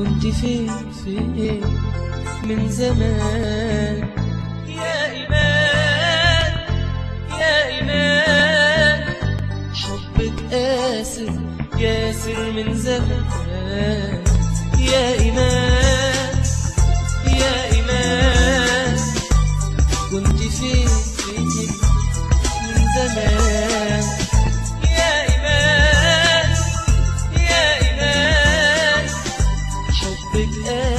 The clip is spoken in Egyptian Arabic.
كنت فين فين من زمان يا إيمان يا إيمان حبك قاسر ياسر من زمان يا إيمان يا إيمان كنت فين فين من زمان يا إيمان يا إيمان حبك